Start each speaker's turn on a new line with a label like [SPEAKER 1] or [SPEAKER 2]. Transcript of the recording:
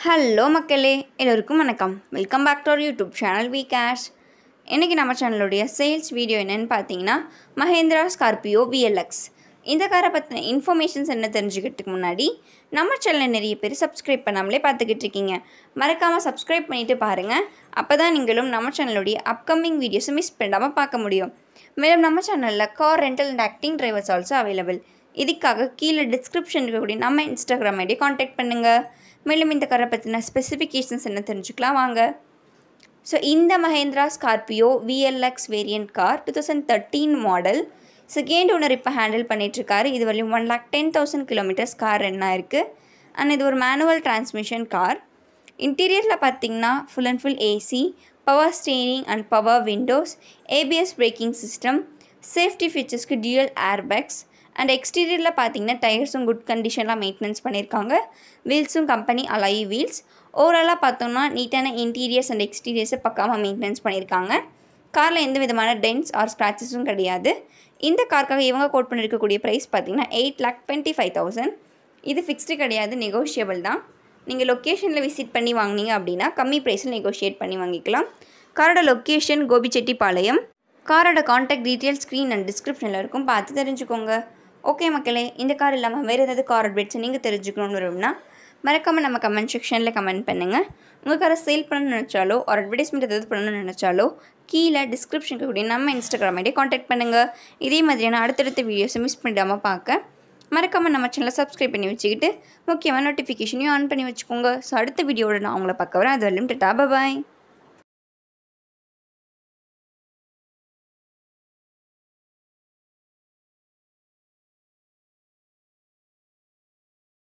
[SPEAKER 1] hello மக்களே எல்லோருக்கும் வணக்கம் welcome back to our YouTube channel வி கேஷ் இன்றைக்கி நம்ம சேனலுடைய சேல்ஸ் வீடியோ என்னென்னு பார்த்தீங்கன்னா மஹேந்திரா ஸ்கார்பியோ விஎல்எக்ஸ் இந்த காரை பற்றின இன்ஃபர்மேஷன்ஸ் என்ன தெரிஞ்சுக்கிறதுக்கு முன்னாடி நம்ம சேனலை நிறைய பேர் சப்ஸ்கிரைப் பண்ணாமலே பார்த்துக்கிட்டு இருக்கீங்க மறக்காமல் சப்ஸ்கிரைப் பண்ணிவிட்டு பாருங்கள் அப்போ தான் நீங்களும் நம்ம சேனலுடைய அப்கமிங் வீடியோஸை மிஸ் பண்ணாமல் பார்க்க முடியும் மேலும் நம்ம சேனலில் car rental and acting drivers also available இதுக்காக கீழே டிஸ்கிரிப்ஷன் இருக்கக்கூடிய நம்ம இன்ஸ்டாகிராம் ஐடி காண்டாக்ட் பண்ணுங்கள் மேலும் இந்த காரை பற்றின ஸ்பெசிஃபிகேஷன்ஸ் என்ன தெரிஞ்சுக்கலாம் வாங்க ஸோ இந்த Mahindra Scorpio VLX variant car two thousand thirteen model second owner இப்போ ஹேண்டில் பண்ணிகிட்ருக்காரு இது வரையும் one lakh ten thousand kilometers car run ஆயிருக்கு அண்ட் இது ஒரு மேனுவல் டிரான்ஸ்மிஷன் கார் இன்டீரியரில் பார்த்தீங்கன்னா full and full AC power steering and power windows ABS braking system safety ஃபீச்சர்ஸ்க்கு டியூயல் ஏர்பேக்ஸ் அண்ட் எக்ஸ்டீரியரில் பார்த்தீங்கன்னா டயர்ஸும் குட் கண்டிஷனில் மெயின்டெனன்ஸ் பண்ணியிருக்காங்க வீல்ஸும் கம்பெனி அலாயி வீல்ஸ் ஓவராலாக பார்த்தோம்னா நீட்டான இன்டீரியர்ஸ் அண்ட் எக்ஸ்டீரியர்ஸை பக்காமல் மெயின்டெனன்ஸ் பண்ணியிருக்காங்க காரில் எந்த விதமான டென்ஸ் ஆர் ஸ்க்ராச்சஸும் கிடையாது இந்த காருக்காக இவங்க கோட் பண்ணியிருக்கக்கூடிய ப்ரைஸ் பார்த்தீங்கன்னா eight lakh twenty five thousand இது ஃபிக்ஸ்டு கிடையாது நெகோஷியபிள் தான் நீங்கள் லொக்கேஷனில் விசிட் பண்ணி வாங்கினீங்க அப்படின்னா கம்மி ப்ரைஸில் நெகோஷியேட் பண்ணி வாங்கிக்கலாம் காரோட லொக்கேஷன் கோபிச்செட்டிப்பாளையம் காரோட காண்டாக்ட் டீட்டெயில் ஸ்க்ரீன் அண்ட் டிஸ்கிரிப்ஷனில் இருக்கும் பார்த்து தெரிஞ்சுக்கோங்க ஓகே மக்களே இந்த கார் இல்லாமல் வேறு ஏதாவது கார் அப்டேட்ஸ் நீங்கள் தெரிஞ்சுக்கணும்னு வரும்னா மறக்காமல் நம்ம கமெண்ட் செக்ஷனில் கமெண்ட் பண்ணுங்கள் உங்கள் காரை சேல் பண்ணணும்னு நினச்சாலோ ஒரு அட்வர்டைஸ்மெண்ட் ஏதாவது பண்ணணும்னு நினச்சாலோ கீழே டிஸ்கிரிப்ஷனுக்கு கூடிய நம்ம இன்ஸ்டாகிராம் ஐடியை காண்டாக்ட் பண்ணுங்கள் இதே மாதிரியான அடுத்தடுத்த வீடியோஸை மிஸ் பண்ணிடாமல் பார்க்க மறக்காமல் நம்ம சேனலை சப்ஸ்கிரைப் பண்ணி வச்சுக்கிட்டு முக்கியமாக நோட்டிஃபிகேஷனையும் ஆன் பண்ணி வச்சுக்கோங்க ஸோ அடுத்த வீடியோட நான் உங்களை பார்க்க வரேன் அது வரலும் டட்டா பாய்